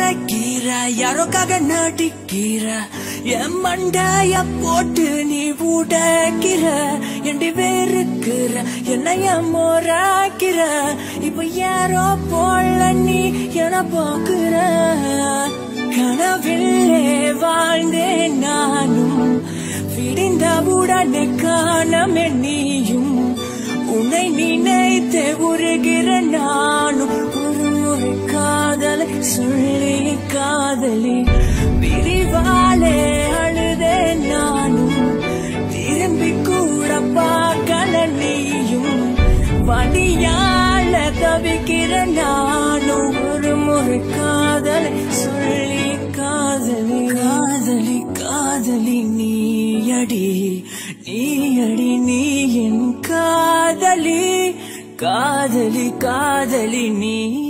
மறைக்கிற யாரோக்காக நடிக்கிற என் மண்டைய போட்டு நீ உடைக்கிற எண்டி வேறுக்கிற என்னைய மோராக்கிற இப்ப யாரோ போல நீ என போக்குற கனவில்லே வாழ்ந்தேன் நானும் விடிந்தவுடனே காணமே நீயும் உன்னை நினைத்து உருகிற நானும் ஒரு முறை காதலை சொல்லி காதலி பிரிவாலே அழுதே நானும் திரும்பி கூட பார்க்கல நீயும் வழியால தவிக்கிற நானும் ஒரு முறை காதலை சொல்லி காதலி காதலி காதலி நீயடி நீயடி நீ என் காதலி காதலி காதலி நீ